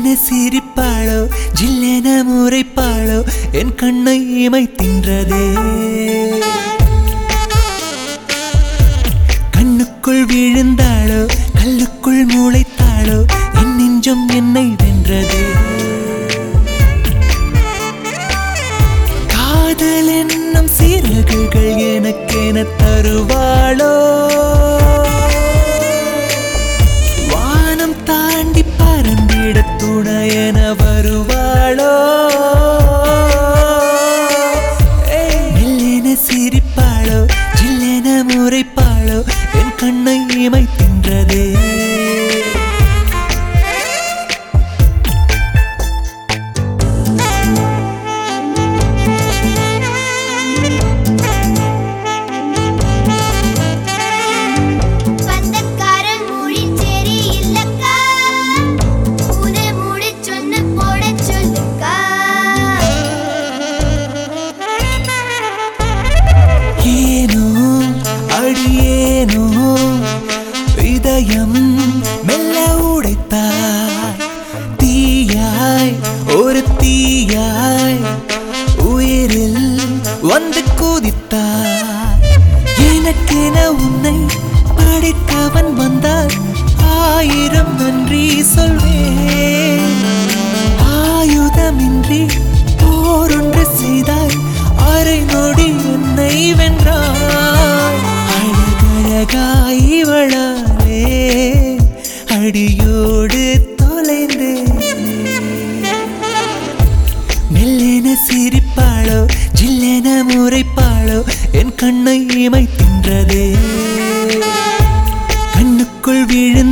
மெல்லென சிரிப்பாளோ ஜில்லென முறைப்பாளோ என் கண்ணை இமை தின்றதே கண்ணுக்குள் விழுந்தாளோ கல்லுக்குள் முளைத்தாளோ என் நெஞ்சம் என்னை வென்றதே காதல் என்னும் சிறகுகள் எனக்கென தருவாளோ வானம் தாண்டி பறந்திட துணையென வருவாளோ ஏய், மெல்லென சிரிப்பாளோ ஜில்லென முறைப்பாளோ என் கண்ணை இமை தின்றதே பந்தக்காரன் மொழி சரி இல்லக்கா உன மூடி சொன்ன போட சொல்லுக்கா ஏனோ அடியேனோ இதயம் மெல்ல உடைத்தாய் தீயாய் ஒரு தீயாய் உயிரில் வந்து குதித்தாய் எனக்கென உன்னை படைத்தவன் வந்தால் ஆயிரம் நன்றி சொல்வேன் ஆயுதமின்றி போரொன்று செய்தாய் அரை நொடி என்னை வென்றாய் அழகழகாய் இவளாலே அடியோடு தொலைந்தேன் மெல்லென சிரிப்பாளோ ஜில்லென முறைப்பாளோ என் கண்ணை இமை தின்றதே கண்ணுக்குள் விழுந்த